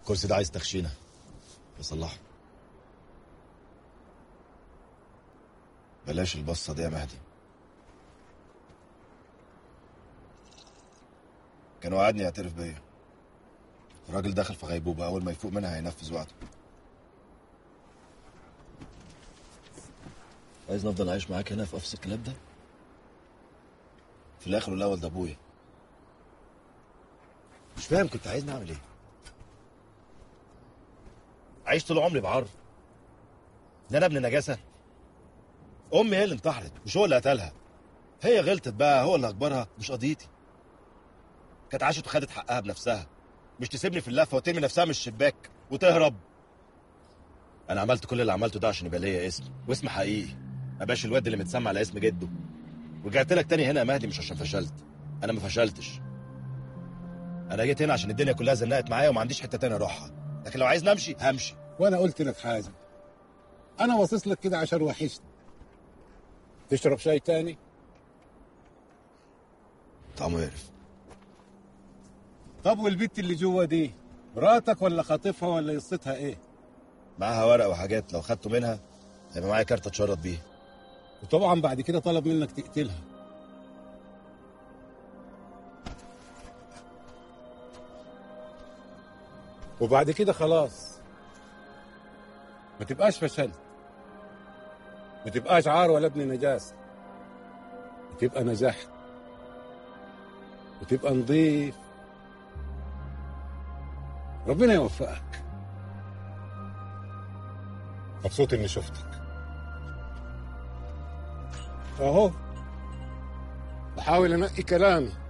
الكرسي ده عايز تخشينه بصلحه بلاش البصة دي يا مهدي كان وعدني يعترف بيا الراجل دخل في غيبوبة أول ما يفوق منها هينفذ وعده عايز نفضل عايش معاك هنا في قفص الكلاب ده في الآخر والأول ده أبويا مش فاهم كنت عايزني أعمل إيه عايش طول عمري بعر ان انا ابن نجاسه امي هي اللي انتحرت مش هو اللي قتلها هي غلطت بقى هو اللي اكبرها مش قضيتي كانت عاشت وخدت حقها بنفسها مش تسيبني في اللفه وترمي نفسها من الشباك وتهرب انا عملت كل اللي عملته ده عشان يبقى ليا اسم واسم حقيقي ما بقاش الواد اللي متسمى على اسم جده ورجعت لك تاني هنا يا مهدي مش عشان فشلت انا ما فشلتش انا جيت هنا عشان الدنيا كلها زنقت معايا وما عنديش حته تانية اروحها لكن لو عايزني امشي همشي وانا قلت لك حاجه انا باصص لك كده عشان وحشني تشرب شاي تاني طعمه يقرف طب والبت اللي جوه دي مراتك ولا خاطفها ولا قصتها ايه معاها ورق وحاجات لو خدته منها هيبقى معايا كارت اتشرط بيه وطبعا بعد كده طلب منك تقتلها وبعد كده خلاص ما تبقاش فشلت ما تبقاش عار ولا ابن نجاسة وتبقى نجحت وتبقى نظيف ربنا يوفقك مبسوط اني شفتك اهو بحاول انقي كلامي